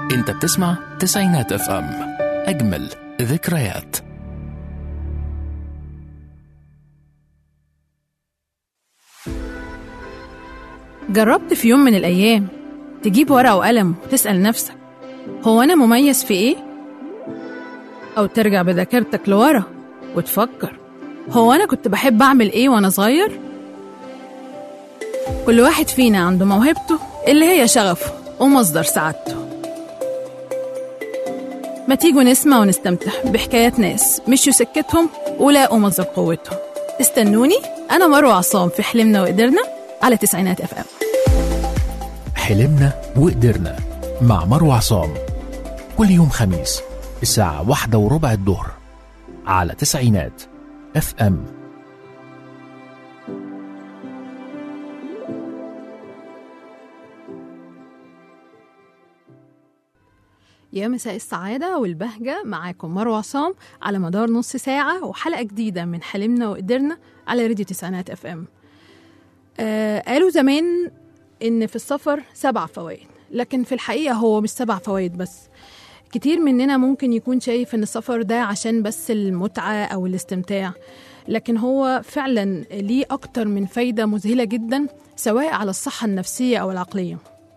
انت بتسمع تسعينات اف ام اجمل ذكريات جربت في يوم من الأيام تجيب ورقة وقلم وتسأل نفسك هو أنا مميز في إيه؟ أو ترجع بذاكرتك لورا وتفكر هو أنا كنت بحب أعمل إيه وأنا صغير؟ كل واحد فينا عنده موهبته اللي هي شغفه ومصدر سعادته ما تيجوا نسمع ونستمتع بحكايات ناس مشوا سكتهم ولاقوا مصدر قوتهم استنوني أنا مروة عصام في حلمنا وقدرنا على تسعينات اف ام حلمنا وقدرنا مع مروة عصام كل يوم خميس الساعة واحدة وربع الظهر على تسعينات اف ام يا مساء السعادة والبهجة معاكم مروة عصام على مدار نص ساعة وحلقة جديدة من حلمنا وقدرنا على راديو تسعينات اف ام آه قالوا زمان إن في السفر سبع فوائد لكن في الحقيقة هو مش سبع فوائد بس كتير مننا ممكن يكون شايف إن السفر ده عشان بس المتعة أو الاستمتاع لكن هو فعلا ليه أكتر من فايدة مذهلة جدا سواء على الصحة النفسية أو العقلية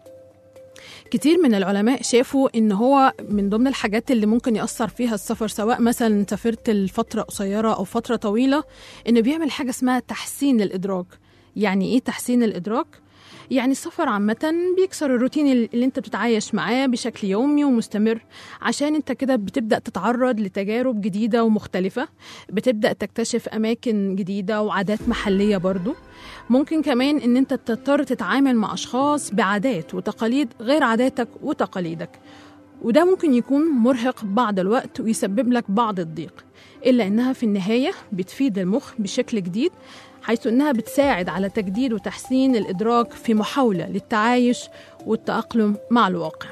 كتير من العلماء شافوا ان هو من ضمن الحاجات اللي ممكن يأثر فيها السفر سواء مثلا سافرت لفترة قصيرة أو فترة طويلة إنه بيعمل حاجة اسمها تحسين الإدراك يعني إيه تحسين الإدراك؟ يعني السفر عامة بيكسر الروتين اللي انت بتتعايش معاه بشكل يومي ومستمر عشان انت كده بتبدأ تتعرض لتجارب جديدة ومختلفة بتبدأ تكتشف أماكن جديدة وعادات محلية برضو ممكن كمان ان انت تضطر تتعامل مع أشخاص بعادات وتقاليد غير عاداتك وتقاليدك وده ممكن يكون مرهق بعض الوقت ويسبب لك بعض الضيق إلا إنها في النهاية بتفيد المخ بشكل جديد حيث إنها بتساعد على تجديد وتحسين الإدراك في محاولة للتعايش والتأقلم مع الواقع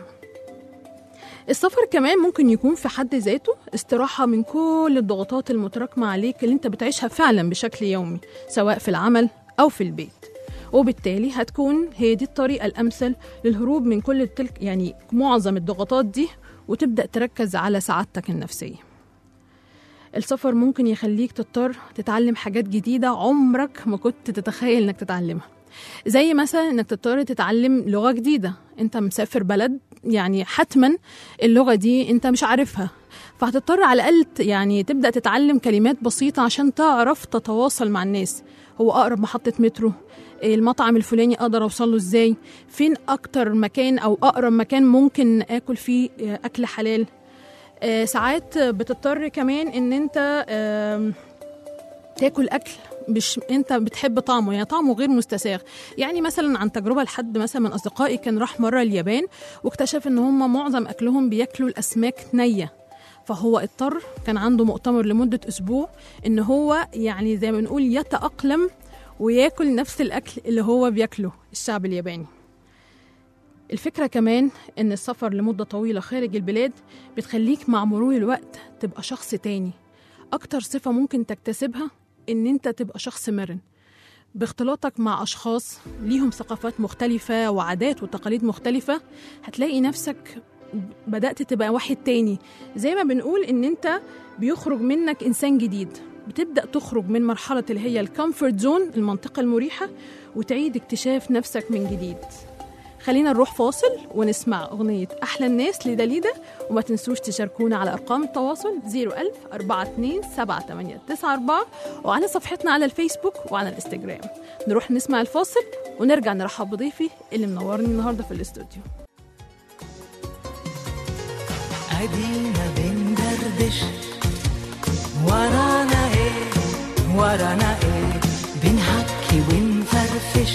السفر كمان ممكن يكون في حد ذاته استراحة من كل الضغوطات المتراكمة عليك اللي انت بتعيشها فعلا بشكل يومي سواء في العمل أو في البيت وبالتالي هتكون هي دي الطريقة الأمثل للهروب من كل تلك يعني معظم الضغوطات دي وتبدأ تركز على سعادتك النفسية السفر ممكن يخليك تضطر تتعلم حاجات جديدة عمرك ما كنت تتخيل انك تتعلمها زي مثلا انك تضطر تتعلم لغة جديدة انت مسافر بلد يعني حتما اللغة دي انت مش عارفها فهتضطر على الأقل يعني تبدأ تتعلم كلمات بسيطة عشان تعرف تتواصل مع الناس هو أقرب محطة مترو المطعم الفلاني أقدر أوصله إزاي فين أكتر مكان أو أقرب مكان ممكن آكل فيه أكل حلال آه، ساعات بتضطر كمان ان انت آم، تاكل اكل مش انت بتحب طعمه يعني طعمه غير مستساغ يعني مثلا عن تجربه لحد مثلا من اصدقائي كان راح مره اليابان واكتشف ان هم معظم اكلهم بياكلوا الاسماك نيه فهو اضطر كان عنده مؤتمر لمده اسبوع ان هو يعني زي ما بنقول يتاقلم وياكل نفس الاكل اللي هو بياكله الشعب الياباني الفكرة كمان إن السفر لمدة طويلة خارج البلاد بتخليك مع مرور الوقت تبقى شخص تاني أكتر صفة ممكن تكتسبها إن أنت تبقى شخص مرن باختلاطك مع أشخاص ليهم ثقافات مختلفة وعادات وتقاليد مختلفة هتلاقي نفسك بدأت تبقى واحد تاني زي ما بنقول إن أنت بيخرج منك إنسان جديد بتبدأ تخرج من مرحلة اللي هي الكومفورت زون المنطقة المريحة وتعيد اكتشاف نفسك من جديد خلينا نروح فاصل ونسمع أغنية أحلى الناس لداليدا وما تنسوش تشاركونا على أرقام التواصل 01000 42 7894 وعلى صفحتنا على الفيسبوك وعلى الانستجرام نروح نسمع الفاصل ونرجع نرحب بضيفي اللي منورني النهارده في الاستوديو ادينا بندردش ورانا ايه ورانا ايه بنحكي ونفرفش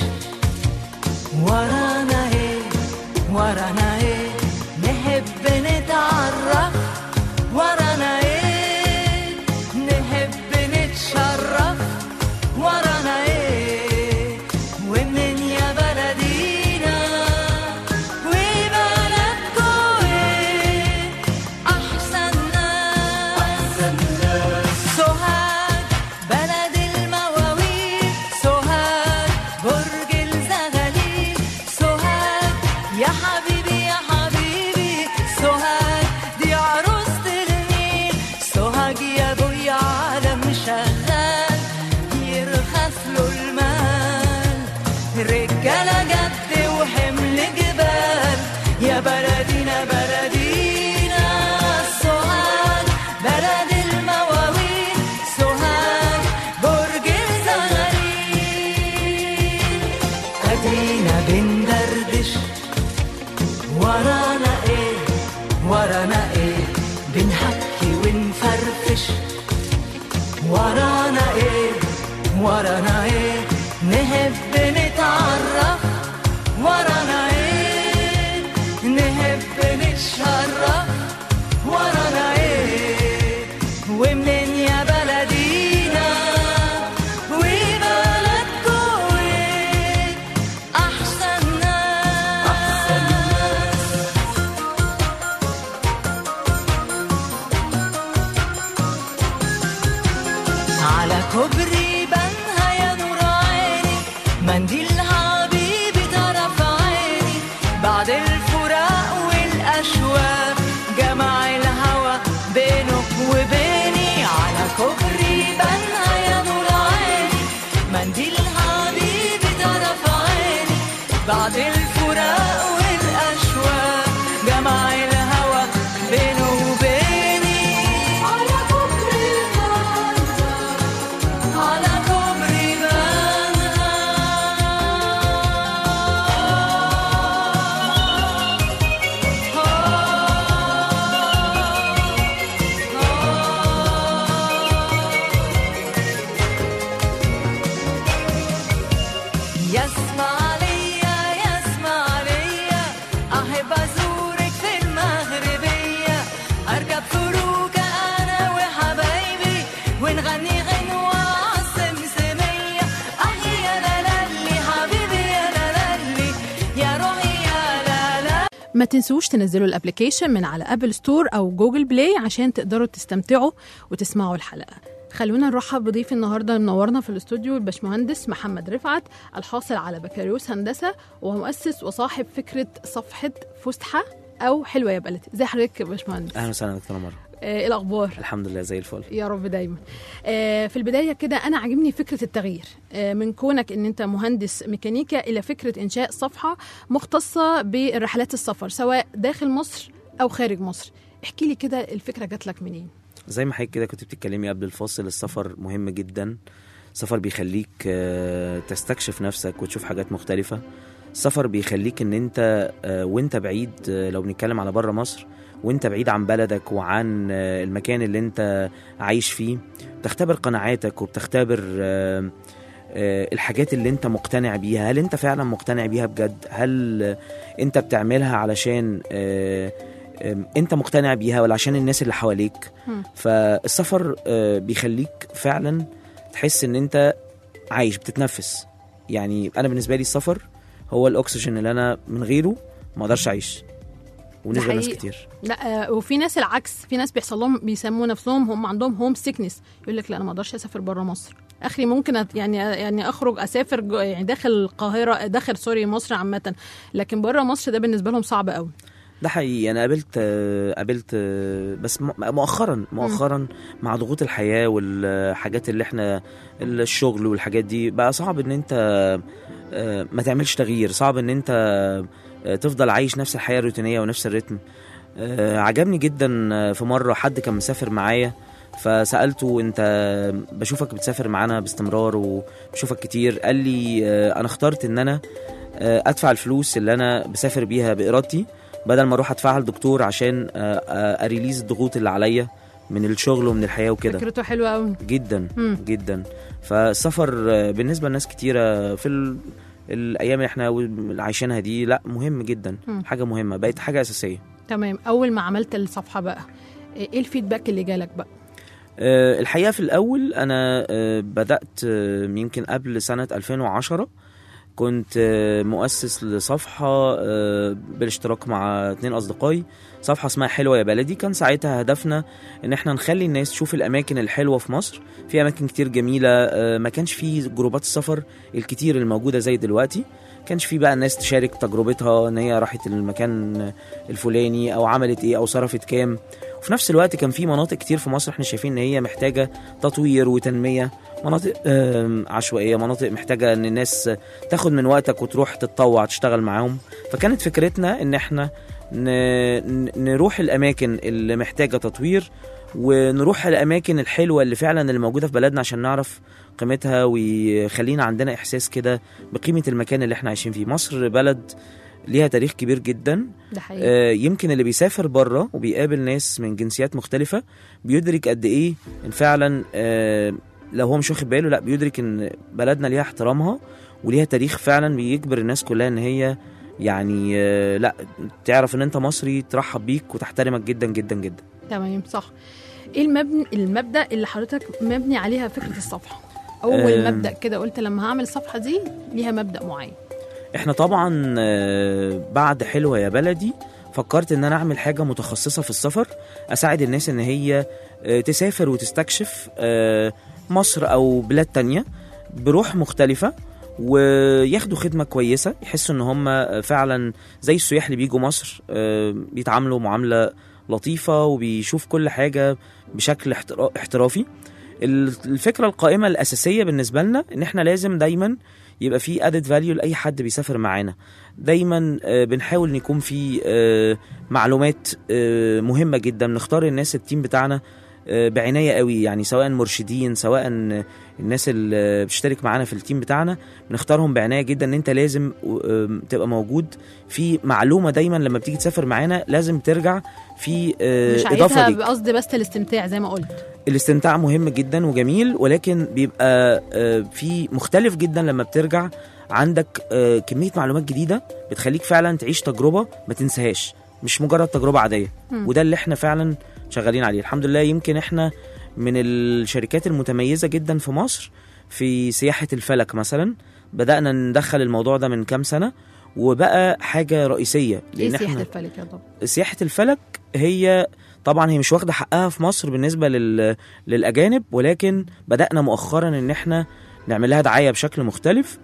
ورانا ايه ورانا ايه نحب نتعرف ورانا ايه نحب نتشرف ورانا ايه ومن يا بلدينا وبلدكو ايه احسن ناس سوهاج بلد المواويل سوهاج برج الزغاليل سوهاج يا حبيبي يا رجالة جد وحمل جبال يا بلدينا بلدينا سوهاج بلد المواويل سوهاج برج الزغاليل ادينا بندردش ورانا ايه ورانا ايه بنحكي ونفرفش ورانا ايه ورانا ايه نحب نتعرف ورانا ايه نحب نتشرف ورانا ايه ومنين يا بلدينا وبلدكوا ايه احسن ناس احسن ناس على كوبري بنها يا نور عيني منديل حبيبي طرف عيني بعد الفراق والأشواق جمع الهوى بينك وبيني على كوبري بنها يا نور عيني منديل حبيبي طرف عيني بعد الفراق والأشواق جمع الهوى بينه وبيني على كوبري بنها على كوبري يسمع ليا يسمع ليا أحب أزورك في المغربية أركب فروكة أنا وحبايبي ونغني غنوة عالسمسمية أحيي يا لالي حبيبي يا لالي يا روحي يا لالا ما تنسوش تنزلوا الابليكيشن من على ابل ستور او جوجل بلاي عشان تقدروا تستمتعوا وتسمعوا الحلقه خلونا نرحب بضيف النهارده منورنا في الاستوديو الباشمهندس محمد رفعت الحاصل على بكالوريوس هندسه ومؤسس وصاحب فكره صفحه فسحه او حلوه يا بلدي ازي حضرتك يا باشمهندس اهلا وسهلا دكتوره مره آه، ايه الاخبار الحمد لله زي الفل يا رب دايما آه، في البدايه كده انا عاجبني فكره التغيير آه، من كونك ان انت مهندس ميكانيكا الى فكره انشاء صفحه مختصه بالرحلات السفر سواء داخل مصر او خارج مصر احكي لي كده الفكره جات لك منين زي ما حضرتك كده كنت بتتكلمي قبل الفاصل السفر مهم جدا السفر بيخليك آه، تستكشف نفسك وتشوف حاجات مختلفة السفر بيخليك ان انت آه، وانت بعيد آه، لو بنتكلم على بره مصر وانت بعيد عن بلدك وعن آه، المكان اللي انت عايش فيه بتختبر قناعاتك وبتختبر آه، آه، الحاجات اللي انت مقتنع بيها هل انت فعلا مقتنع بيها بجد هل آه، انت بتعملها علشان آه، آم، انت مقتنع بيها ولا عشان الناس اللي حواليك مم. فالسفر آه، بيخليك فعلا تحس ان انت عايش بتتنفس يعني انا بالنسبه لي السفر هو الاكسجين اللي انا من غيره ما اقدرش اعيش وبالنسبه لناس حقيقي. كتير لا آه، وفي ناس العكس في ناس بيحصل لهم بيسموا نفسهم هم عندهم هوم سيكنس يقول لك لا انا ما اقدرش اسافر بره مصر اخري ممكن أت يعني يعني اخرج اسافر جو- يعني داخل القاهره داخل سوري مصر عامه لكن بره مصر ده بالنسبه لهم صعب قوي ده حقيقي انا قابلت آه، قابلت آه، بس م- مؤخرا مؤخرا مع ضغوط الحياه والحاجات اللي احنا الشغل والحاجات دي بقى صعب ان انت آه، ما تعملش تغيير صعب ان انت آه، تفضل عايش نفس الحياه الروتينيه ونفس الريتم آه، عجبني جدا آه، في مره حد كان مسافر معايا فسالته انت بشوفك بتسافر معانا باستمرار وبشوفك كتير قال لي آه، انا اخترت ان انا آه، ادفع الفلوس اللي انا بسافر بيها بارادتي بدل ما اروح ادفعها لدكتور عشان آه، آه، اريليز الضغوط اللي عليا من الشغل ومن الحياه وكده فكرته حلوه قوي جدا مم. جدا فالسفر آه، بالنسبه لناس كتيره في ال... الايام اللي احنا عايشينها دي لا مهم جدا مم. حاجه مهمه بقت حاجه اساسيه تمام اول ما عملت الصفحه بقى ايه الفيدباك اللي جالك بقى آه، الحقيقه في الاول انا آه، بدات آه، يمكن قبل سنه 2010 كنت آه، مؤسس لصفحه آه، بالاشتراك مع اتنين اصدقائي صفحه اسمها حلوه يا بلدي كان ساعتها هدفنا ان احنا نخلي الناس تشوف الاماكن الحلوه في مصر في اماكن كتير جميله آه، ما كانش في جروبات السفر الكتير الموجوده زي دلوقتي كانش في بقى الناس تشارك تجربتها ان هي راحت المكان الفلاني او عملت ايه او صرفت كام وفي نفس الوقت كان في مناطق كتير في مصر احنا شايفين ان هي محتاجه تطوير وتنميه مناطق آم، عشوائيه مناطق محتاجه ان الناس تاخد من وقتك وتروح تتطوع تشتغل معاهم فكانت فكرتنا ان احنا ن- ن- نروح الاماكن اللي محتاجه تطوير ونروح الاماكن الحلوه اللي فعلا اللي موجوده في بلدنا عشان نعرف قيمتها ويخلينا عندنا احساس كده بقيمه المكان اللي احنا عايشين فيه مصر بلد ليها تاريخ كبير جدا ده حقيقي آه، يمكن اللي بيسافر بره وبيقابل ناس من جنسيات مختلفة بيدرك قد ايه ان فعلا آه، لو هو مش واخد باله لا بيدرك ان بلدنا ليها احترامها وليها تاريخ فعلا بيجبر الناس كلها ان هي يعني آه، لا تعرف ان انت مصري ترحب بيك وتحترمك جدا جدا جدا تمام صح ايه المبنى المبدا اللي حضرتك مبني عليها فكره الصفحه اول آم. مبدا كده قلت لما هعمل الصفحه دي ليها مبدا معين احنا طبعا آه، بعد حلوة يا بلدي فكرت ان انا اعمل حاجة متخصصة في السفر اساعد الناس ان هي آه، تسافر وتستكشف آه، مصر او بلاد تانية بروح مختلفة وياخدوا خدمة كويسة يحسوا ان هم فعلا زي السياح اللي بيجوا مصر آه، بيتعاملوا معاملة لطيفة وبيشوف كل حاجة بشكل احترا- احترافي الفكرة القائمة الأساسية بالنسبة لنا إن إحنا لازم دايما يبقى في ادد فاليو لاي حد بيسافر معانا دايما آه، بنحاول ان يكون في آه، معلومات آه، مهمه جدا نختار الناس التيم بتاعنا آه، بعنايه قوي يعني سواء مرشدين سواء الناس اللي بتشترك معانا في التيم بتاعنا بنختارهم بعنايه جدا ان انت لازم آه، تبقى موجود في معلومه دايما لما بتيجي تسافر معانا لازم ترجع في آه، مش اضافه عايزها ليك بقصد بس الاستمتاع زي ما قلت الاستمتاع مهم جدا وجميل ولكن بيبقى آه، في مختلف جدا لما بترجع عندك آه، كمية معلومات جديدة بتخليك فعلا تعيش تجربة ما تنساهاش مش مجرد تجربة عادية مم. وده اللي احنا فعلا شغالين عليه الحمد لله يمكن احنا من الشركات المتميزة جدا في مصر في سياحة الفلك مثلا بدأنا ندخل الموضوع ده من كام سنة وبقى حاجة رئيسية ايه لأن سياحه احنا الفلك يا طب سياحة الفلك هي طبعا هي مش واخدة حقها في مصر بالنسبة لل... للأجانب ولكن بدأنا مؤخرا إن إحنا نعمل لها دعاية بشكل مختلف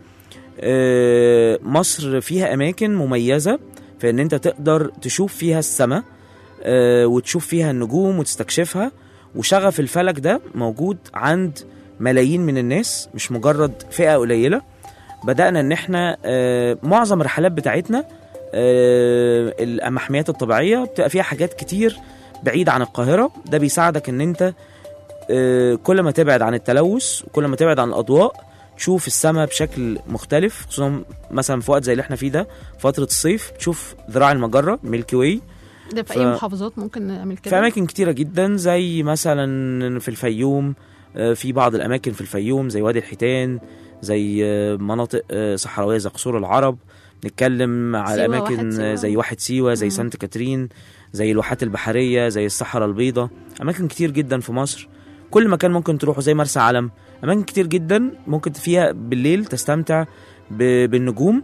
آه، مصر فيها أماكن مميزة في إن أنت تقدر تشوف فيها السماء آه، وتشوف فيها النجوم وتستكشفها وشغف الفلك ده موجود عند ملايين من الناس مش مجرد فئة قليلة بدأنا إن إحنا آه، معظم الرحلات بتاعتنا آه، المحميات الطبيعيه بتبقى فيها حاجات كتير بعيد عن القاهره ده بيساعدك ان انت آه، كل ما تبعد عن التلوث وكل ما تبعد عن الاضواء تشوف السماء بشكل مختلف خصوصا مثلا في وقت زي اللي احنا فيه ده فتره الصيف تشوف ذراع المجره ميلكي واي ده في ف- اي محافظات ممكن نعمل كده في اماكن كتيره جدا زي مثلا في الفيوم آه، في بعض الاماكن في الفيوم زي وادي الحيتان زي آه، مناطق آه، صحراويه زي قصور العرب نتكلم على سيوة، اماكن واحد سيوة. آه، زي واحد سيوه زي مم. سانت كاترين زي الواحات البحريه زي الصحراء البيضاء اماكن كتير جدا في مصر كل مكان ممكن تروحه زي مرسى علم اماكن كتير جدا ممكن فيها بالليل تستمتع ب- بالنجوم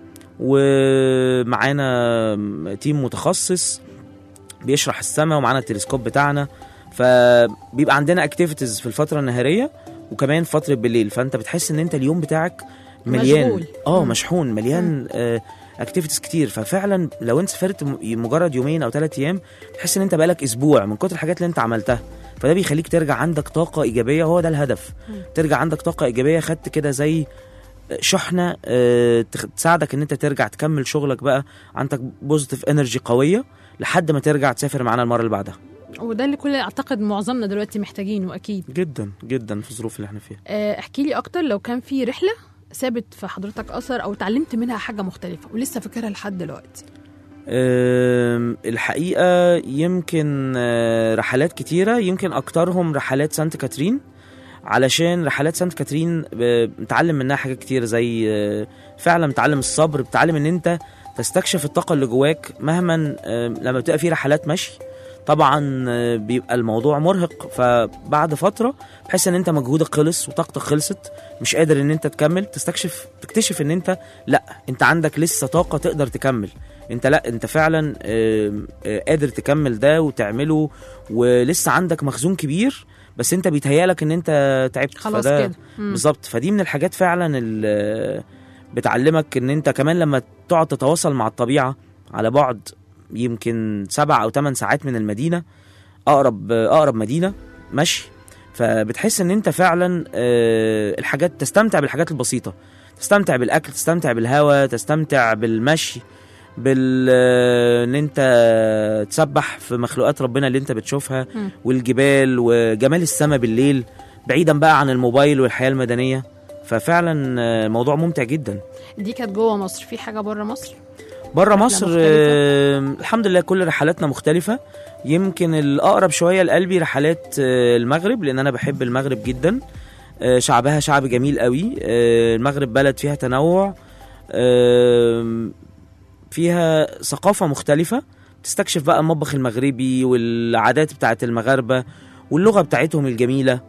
ومعانا تيم متخصص بيشرح السماء ومعانا التلسكوب بتاعنا فبيبقى عندنا اكتيفيتيز في الفتره النهاريه وكمان فتره بالليل فانت بتحس ان انت اليوم بتاعك مليان مشغول. اه مم. مشحون مليان اكتيفيتيز كتير ففعلا لو انت سافرت م- مجرد يومين او ثلاث ايام تحس ان انت بقالك اسبوع من كتر الحاجات اللي انت عملتها فده بيخليك ترجع عندك طاقه ايجابيه هو ده الهدف مم. ترجع عندك طاقه ايجابيه خدت كده زي شحنه آه، تخ- تساعدك ان انت ترجع تكمل شغلك بقى عندك بوزيتيف انرجي قويه لحد ما ترجع تسافر معانا المره اللي بعدها وده اللي كل اعتقد معظمنا دلوقتي محتاجينه اكيد جدا جدا في الظروف اللي احنا فيها آه، احكي لي اكتر لو كان في رحله سابت في حضرتك اثر او اتعلمت منها حاجه مختلفه ولسه فاكرها لحد دلوقتي أم، الحقيقة يمكن آه، رحلات كتيرة يمكن أكترهم رحلات سانت كاترين علشان رحلات سانت كاترين ب- بتعلم منها حاجات كتير زي آه، فعلا بتعلم الصبر بتعلم ان انت تستكشف الطاقة اللي جواك مهما آه، لما بتبقى في رحلات مشي طبعا آه، بيبقى الموضوع مرهق فبعد فترة تحس ان انت مجهودك خلص وطاقتك خلصت مش قادر ان انت تكمل تستكشف تكتشف ان انت لا انت عندك لسه طاقة تقدر تكمل انت لا انت فعلا آم، آه، قادر تكمل ده وتعمله ولسه عندك مخزون كبير بس انت بيتهيالك ان انت تعبت خلاص فده كده مم. بالظبط فدي من الحاجات فعلا اللي بتعلمك ان انت كمان لما تقعد تتواصل مع الطبيعه على بعد يمكن سبع او ثمان ساعات من المدينه اقرب اقرب مدينه مشي فبتحس ان انت فعلا آه، الحاجات تستمتع بالحاجات البسيطه تستمتع بالاكل تستمتع بالهواء تستمتع بالمشي بال آه، ان انت تسبح في مخلوقات ربنا اللي انت بتشوفها مم. والجبال وجمال السماء بالليل بعيدا بقى عن الموبايل والحياه المدنيه ففعلا آه، موضوع ممتع جدا دي كانت جوه مصر في حاجه بره مصر بره رحلة مصر مختلفة؟ آه، الحمد لله كل رحلاتنا مختلفة يمكن الأقرب شوية لقلبي رحلات آه، المغرب لأن أنا بحب المغرب جدا آه، شعبها شعب جميل قوي آه، المغرب بلد فيها تنوع آه، فيها ثقافة مختلفة تستكشف بقى المطبخ المغربي والعادات بتاعت المغاربة واللغة بتاعتهم الجميلة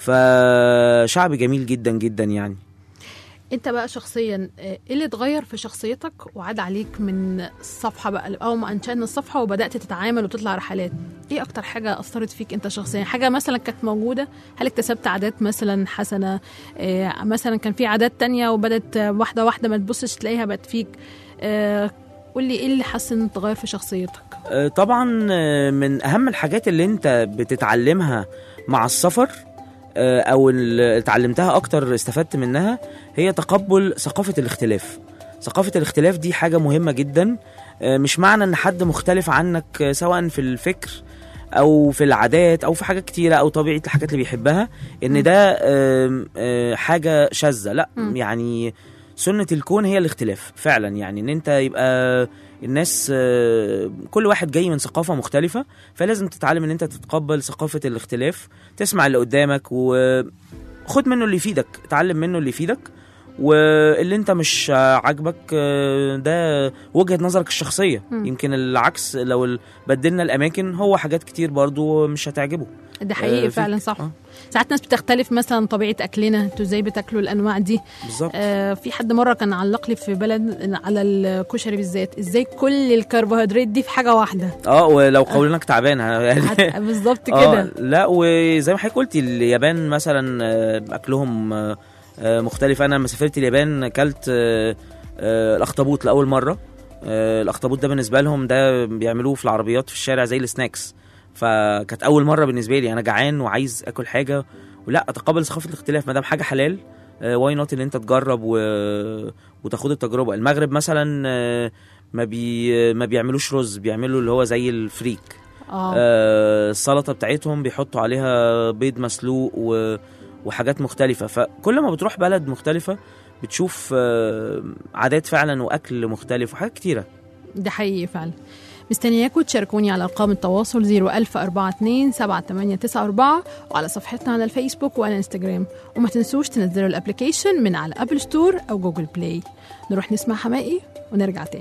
فشعب جميل جدا جدا يعني انت بقى شخصيا آه، ايه اللي اتغير في شخصيتك وعاد عليك من الصفحه بقى اول ما انشأنا الصفحه وبدات تتعامل وتطلع رحلات ايه اكتر حاجه اثرت فيك انت شخصيا حاجه مثلا كانت موجوده هل اكتسبت عادات مثلا حسنه آه، مثلا كان في عادات تانية وبدات آه، واحده واحده ما تبصش تلاقيها بقت فيك آه، قول لي ايه اللي حس ان تغير في شخصيتك آه، طبعا آه، من اهم الحاجات اللي انت بتتعلمها مع السفر آه، او اللي اتعلمتها اكتر استفدت منها هي تقبل ثقافة الاختلاف ثقافة الاختلاف دي حاجة مهمة جدا آه، مش معنى ان حد مختلف عنك آه، سواء في الفكر او في العادات او في حاجات كتيرة او طبيعة الحاجات اللي بيحبها ان ده آم، آه، حاجة شاذة لا مم. يعني سنة الكون هي الاختلاف فعلا يعني ان انت يبقى الناس آه، كل واحد جاي من ثقافة مختلفة فلازم تتعلم ان انت تتقبل ثقافة الاختلاف تسمع اللي قدامك وخد منه اللي يفيدك اتعلم منه اللي يفيدك واللي انت مش عاجبك آه، ده وجهة نظرك الشخصية مم. يمكن العكس لو ال- بدلنا الاماكن هو حاجات كتير برضو مش هتعجبه ده حقيقي آه، فعلا فيك. صح آه. ساعات ناس بتختلف مثلا طبيعه اكلنا انتوا ازاي بتاكلوا الانواع دي بالظبط آه في حد مره كان علق لي في بلد على الكشري بالذات ازاي كل الكربوهيدرات دي في حاجه واحده اه ولو قولونك تعبان يعني هت- بالظبط اه كده لا وزي ما حضرتك قلتي اليابان مثلا آه، اكلهم آه، آه، مختلف انا لما سافرت اليابان اكلت آه، آه، الاخطبوط لاول مره آه، الاخطبوط ده بالنسبه لهم ده بيعملوه في العربيات في الشارع زي السناكس فكانت اول مره بالنسبه لي انا جعان وعايز اكل حاجه ولا اتقبل ثقافه الاختلاف ما دام حاجه حلال واي نوت ان انت تجرب و... وتاخد التجربه المغرب مثلا آه، ما بي ما بيعملوش رز بيعملوا اللي هو زي الفريك اه آه، السلطه بتاعتهم بيحطوا عليها بيض مسلوق و... وحاجات مختلفه فكل ما بتروح بلد مختلفه بتشوف آه، عادات فعلا واكل مختلف وحاجات كتيره ده حقيقي فعلا مستنياكم تشاركوني على ارقام التواصل 01042 7894 وعلى صفحتنا على الفيسبوك وعلى انستجرام وما تنسوش تنزلوا الابلكيشن من على ابل ستور او جوجل بلاي نروح نسمع حمائي ونرجع تاني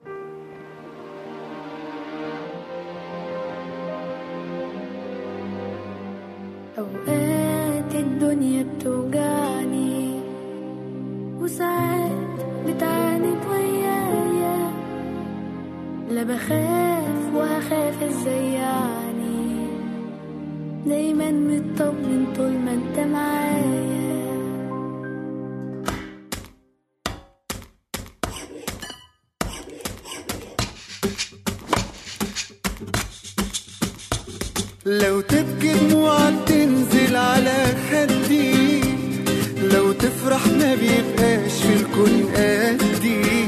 أوقات الدنيا بتوجعني وساعات بتعاند ويايا لا بخاف وهخاف ازاي يعني دايما مطمن طول ما انت معايا لو تبكي دموعك تنزل على خدي لو تفرح ما بيبقاش في الكون قدي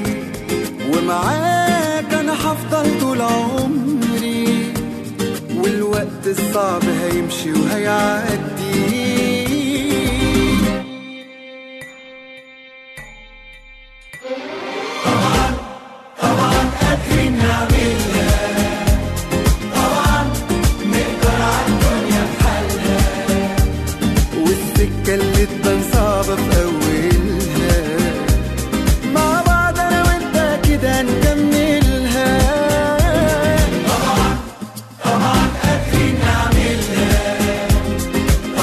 ومعاك انا هفضل طول عمري والوقت الصعب هيمشي وهيعدي والسكة اللي تبان صعبة في أولها مع بعض أنا وأنت كده نكملها طبعا طبعا قادرين نعملها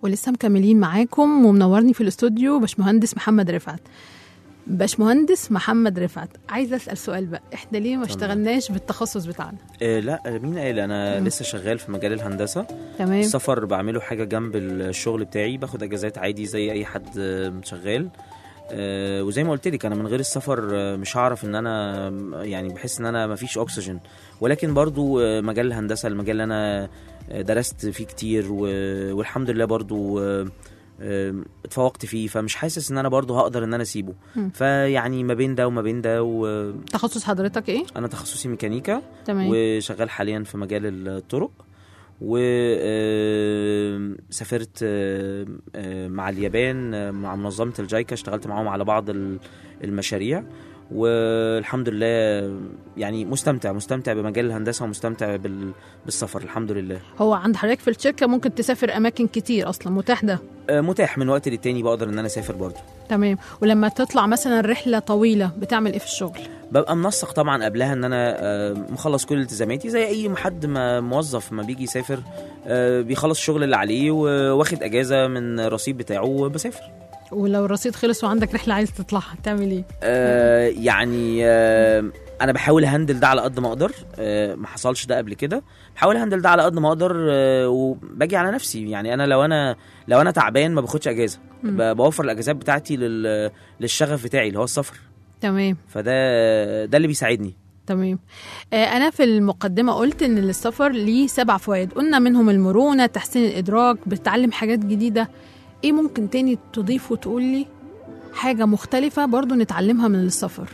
ولسه مكملين معاكم ومنورني في الاستوديو باشمهندس محمد رفعت باشمهندس محمد رفعت عايزه اسال سؤال بقى احنا ليه ما اتفضل. اشتغلناش بالتخصص بتاعنا آه لا مين قال انا مم. لسه شغال في مجال الهندسه تمام السفر بعمله حاجه جنب الشغل بتاعي باخد اجازات عادي زي اي حد آه، شغال آه، وزي ما قلت لك انا من غير السفر آه، مش هعرف ان انا آه، يعني بحس ان انا مفيش اكسجين ولكن برضو آه، مجال الهندسه المجال اللي انا آه، درست فيه كتير و- والحمد لله برضو آه، آه، اتفوقت فيه فمش حاسس ان انا برضو هقدر ان انا اسيبه مم. فيعني ما بين ده وما بين ده وانا تخصص حضرتك ايه تخصصي ميكانيكا تمام وشغال حاليا في مجال الطرق وسافرت مع اليابان آه، مع منظمة الجايكا اشتغلت معاهم على بعض ال- المشاريع والحمد لله يعني مستمتع مستمتع بمجال الهندسة ومستمتع بال- بالسفر الحمد لله هو عند حضرتك في الشركه ممكن تسافر اماكن كتير اصلا متاح ده آه، متاح من وقت للتاني بقدر ان انا اسافر برضه تمام ولما تطلع مثلا رحله طويله بتعمل ايه في الشغل ببقى منسق طبعا قبلها ان انا آه، مخلص كل التزاماتي زي اي حد ما موظف ما بيجي يسافر آه، بيخلص الشغل اللي عليه وواخد اجازه من الرصيد بتاعه وبسافر ولو الرصيد خلص وعندك رحله عايز تطلعها تعمل ايه آه، يعني آه، انا بحاول هندل ده على قد ما اقدر آه، ما حصلش ده قبل كده بحاول هندل ده على قد ما اقدر آه، وباجي على نفسي يعني انا لو انا لو انا تعبان ما باخدش اجازه مم. ب- بوفر الاجازات بتاعتي لل- للشغف بتاعي اللي هو السفر تمام فده ده اللي بيساعدني تمام آه، أنا في المقدمة قلت إن السفر ليه سبع فوائد قلنا منهم المرونة تحسين الإدراك بتتعلم حاجات جديدة إيه ممكن تاني تضيف وتقول لي حاجة مختلفة برضو نتعلمها من السفر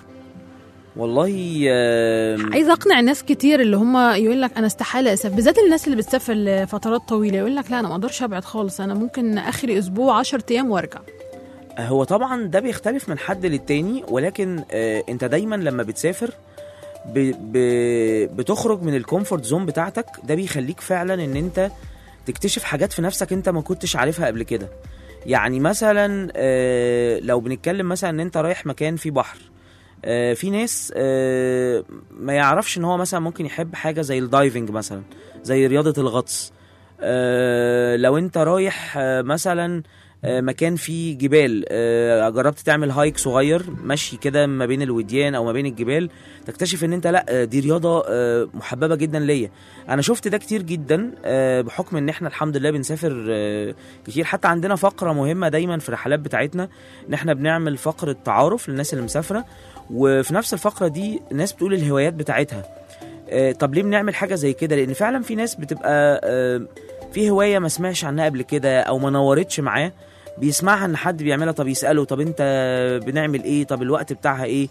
والله آه، عايزة أقنع ناس كتير اللي هم يقول لك أنا استحالة أسافر بالذات الناس اللي بتسافر لفترات طويلة يقول لك لا أنا ما أقدرش أبعد خالص أنا ممكن آخري أسبوع 10 أيام وأرجع هو طبعا ده بيختلف من حد للتاني ولكن آه انت دايما لما بتسافر ب ب بتخرج من الكومفورت زون بتاعتك ده بيخليك فعلا ان انت تكتشف حاجات في نفسك انت ما كنتش عارفها قبل كده يعني مثلا آه لو بنتكلم مثلا ان انت رايح مكان فيه بحر آه في ناس آه ما يعرفش ان هو مثلا ممكن يحب حاجه زي الدايفنج مثلا زي رياضه الغطس آه لو انت رايح آه مثلا آه، مكان فيه جبال آه، جربت تعمل هايك صغير مشي كده ما بين الوديان او ما بين الجبال تكتشف ان انت لا آه، دي رياضه آه، محببه جدا ليا انا شفت ده كتير جدا آه، بحكم ان احنا الحمد لله بنسافر آه، كتير حتى عندنا فقره مهمه دايما في الرحلات بتاعتنا ان احنا بنعمل فقره تعارف للناس اللي مسافره وفي نفس الفقره دي الناس بتقول الهوايات بتاعتها آه، طب ليه بنعمل حاجه زي كده لان فعلا في ناس بتبقى آه، في هوايه ما سمعش عنها قبل كده او ما نورتش معاه بيسمعها ان حد بيعملها طب يساله طب انت بنعمل ايه طب الوقت بتاعها ايه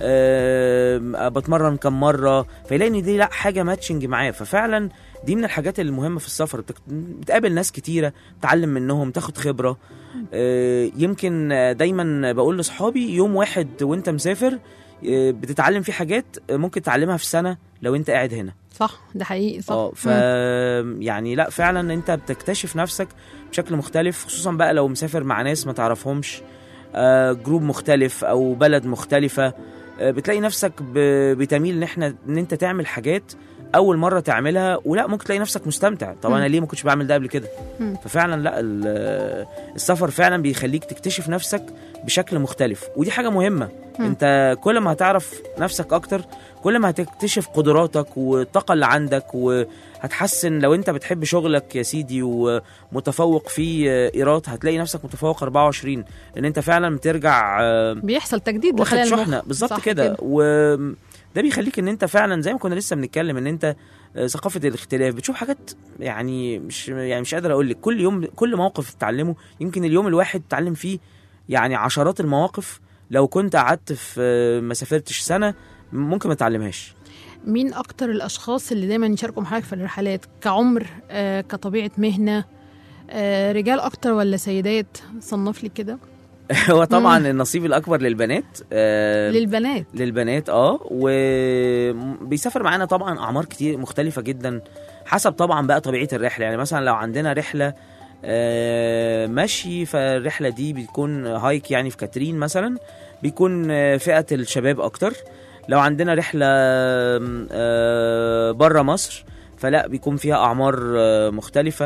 أه بتمرن كم مره فيلاقي ان دي لا حاجه ماتشنج معاه ففعلا دي من الحاجات المهمه في السفر بتك- بتقابل ناس كتيره تتعلم منهم تاخد خبره أه يمكن آه، دايما بقول لاصحابي يوم واحد وانت مسافر آه، بتتعلم فيه حاجات آه، ممكن تتعلمها في سنه لو انت قاعد هنا صح ده حقيقي صح اه ف مم. يعني لا فعلا انت بتكتشف نفسك بشكل مختلف خصوصا بقى لو مسافر مع ناس ما تعرفهمش آه جروب مختلف او بلد مختلفه آه بتلاقي نفسك ب- بتميل ان احنا ان انت تعمل حاجات اول مره تعملها ولا ممكن تلاقي نفسك مستمتع طب انا مم. ليه ما كنتش بعمل ده قبل كده مم. ففعلا لا ال- السفر فعلا بيخليك تكتشف نفسك بشكل مختلف ودي حاجه مهمه مم. انت كل ما هتعرف نفسك اكتر كل ما هتكتشف قدراتك والطاقه اللي عندك وهتحسن لو انت بتحب شغلك يا سيدي ومتفوق في ايراد هتلاقي نفسك متفوق 24 لان انت فعلا بترجع آه، بيحصل تجديد واخد لخلايا المخ. شحنه بالظبط صح كده وده بيخليك ان انت فعلا زي ما كنا لسه بنتكلم ان انت آه، ثقافه الاختلاف بتشوف حاجات يعني مش يعني مش قادر اقول لك كل يوم كل موقف تتعلمه يمكن اليوم الواحد تتعلم فيه يعني عشرات المواقف لو كنت قعدت في آه، ما سافرتش سنه ممكن ما تتعلمهاش مين اكتر الاشخاص اللي دايما يشاركوا معاك في الرحلات كعمر آه كطبيعه مهنه آه رجال اكتر ولا سيدات صنف لي كده هو طبعا النصيب الاكبر للبنات آه، للبنات للبنات اه وبيسافر معانا طبعا اعمار كتير مختلفه جدا حسب طبعا بقى طبيعه الرحله يعني مثلا لو عندنا رحله آه، مشي فالرحله دي بتكون هايك يعني في كاترين مثلا بيكون آه، فئه الشباب اكتر لو عندنا رحله بره مصر فلا بيكون فيها اعمار آه، مختلفه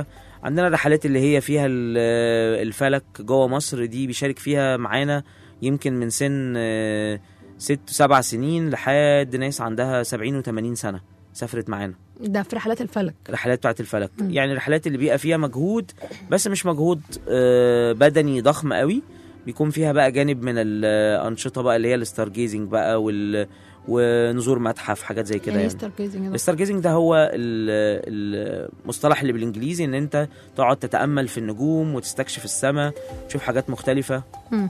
عندنا الرحلات اللي هي فيها ال- الفلك جوه مصر دي بيشارك فيها معانا يمكن من سن آه، ست سبع سنين لحد ناس عندها سبعين وثمانين سنة سافرت معانا ده في رحلات الفلك رحلات بتاعت الفلك مم. يعني الرحلات اللي بيبقى فيها مجهود بس مش مجهود آه، بدني ضخم قوي بيكون فيها بقى جانب من الأنشطة بقى اللي هي الستار جيزنج بقى وال ونزور متحف حاجات زي كده يعني يعني ستار جيزنج ده. الستار جيزنج ده هو ال- المصطلح اللي بالانجليزي ان انت تقعد تتامل في النجوم وتستكشف السماء تشوف حاجات مختلفه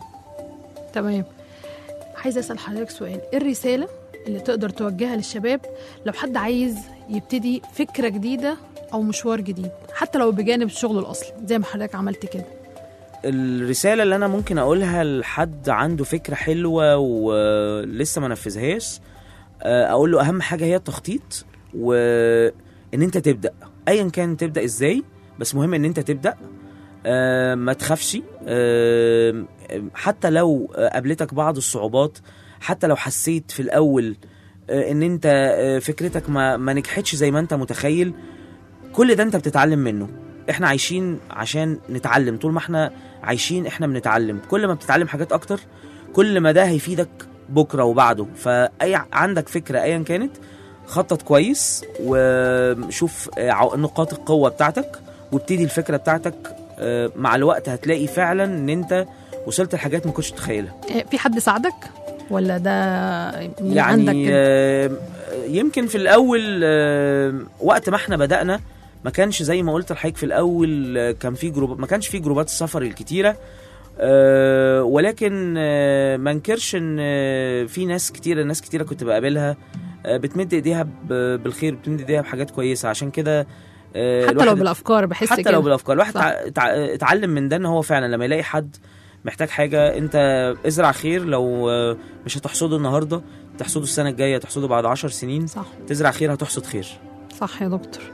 تمام عايزه اسال حضرتك سؤال ايه الرساله اللي تقدر توجهها للشباب لو حد عايز يبتدي فكره جديده او مشوار جديد حتى لو بجانب الشغل الاصلي زي ما حضرتك عملت كده الرساله اللي انا ممكن اقولها لحد عنده فكره حلوه ولسه ما نفذهاش آه، اقول له اهم حاجه هي التخطيط وان انت تبدا ايا كان تبدا ازاي بس مهم ان انت تبدا آه، ما تخافش آه، حتى لو آه، قابلتك بعض الصعوبات حتى لو حسيت في الاول آه، ان انت آه، فكرتك ما ما نجحتش زي ما انت متخيل كل ده انت بتتعلم منه احنا عايشين عشان نتعلم طول ما احنا عايشين احنا بنتعلم كل ما بتتعلم حاجات اكتر كل ما ده هيفيدك بكره وبعده فاي عندك فكره ايا كانت خطط كويس وشوف آه، عو- نقاط القوه بتاعتك وابتدي الفكره بتاعتك آه، مع الوقت هتلاقي فعلا ان انت وصلت لحاجات ما كنتش تتخيلها إيه، في حد ساعدك ولا ده من عندك يعني كده؟ آه، يمكن في الاول آه، وقت ما احنا بدانا ما كانش زي ما قلت لحضرتك في الاول آه، كان في جروب ما كانش في جروبات السفر الكتيره آه، ولكن آه، ما انكرش ان آه، في ناس كتيره ناس كتيره كنت بقابلها آه، بتمد ايديها ب- بالخير بتمد ايديها بحاجات كويسه عشان كده آه، حتى لو الواحد- بالافكار بحس حتى كده لو بالافكار الواحد صح. تع- تع- اتعلم من ده ان هو فعلا لما يلاقي حد محتاج حاجه انت ازرع خير لو آه، مش هتحصده النهارده تحصده السنه الجايه تحصده بعد عشر سنين صح تزرع خير هتحصد خير صح يا دكتور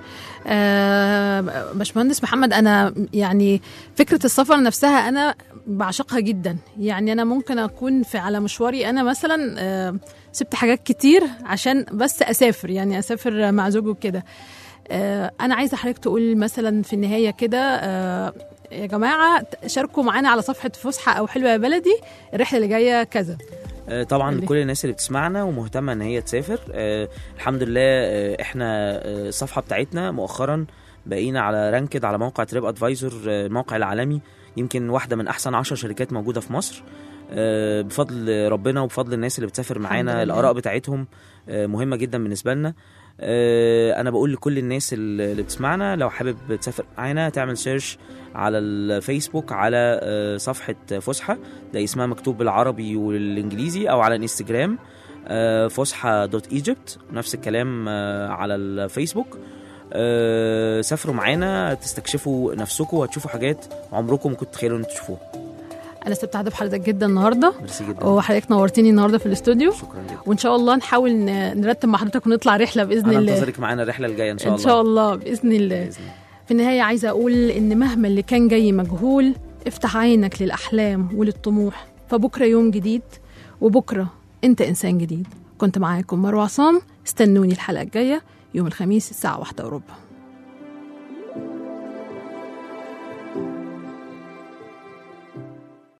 آه باشمهندس محمد انا يعني فكره السفر نفسها انا بعشقها جدا يعني انا ممكن اكون في على مشواري انا مثلا آه سبت حاجات كتير عشان بس اسافر يعني اسافر مع زوجي وكده آه انا عايزه حضرتك تقول مثلا في النهايه كده آه يا جماعه شاركوا معانا على صفحه فسحه او حلوه يا بلدي الرحله اللي جايه كذا آه، طبعا اللي- لكل الناس اللي بتسمعنا ومهتمه ان هي تسافر آه، الحمد لله آه، احنا آه، الصفحه بتاعتنا مؤخرا بقينا على رانكد على موقع تريب ادفايزر آه، الموقع العالمي يمكن واحده من احسن عشر شركات موجوده في مصر آه، بفضل ربنا وبفضل الناس اللي بتسافر الحمد معانا لله. الاراء بتاعتهم آه، مهمه جدا بالنسبه لنا آه، انا بقول لكل الناس اللي اللي بتسمعنا لو حابب تسافر معانا تعمل سيرش على الفيسبوك على آه، صفحه فسحه ده اسمها مكتوب بالعربي والانجليزي او على الانستجرام آه، فسحه دوت ايجيبت نفس الكلام آه، على الفيسبوك آه، سافروا معانا تستكشفوا نفسكم وهتشوفوا حاجات عمركم ما كنتوا تتخيلوا ان انتوا تشوفوها انا استمتعت بحضرتك جدا النهارده ميرسي جدا وحضرتك نورتني النهارده في الاستوديو شكرا جدا وان شاء الله نحاول ن- نرتب مع حضرتك ونطلع رحله باذن انا الله انتظرك معانا الرحله الجايه ان شاء ان الله شاء الله باذن الله بإذن الله. في النهايه عايزه اقول ان مهما اللي كان جاي مجهول افتح عينك للاحلام وللطموح فبكره يوم جديد وبكره انت انسان جديد كنت معاكم مروه عصام استنوني الحلقه الجايه يوم الخميس الساعه واحدة وربع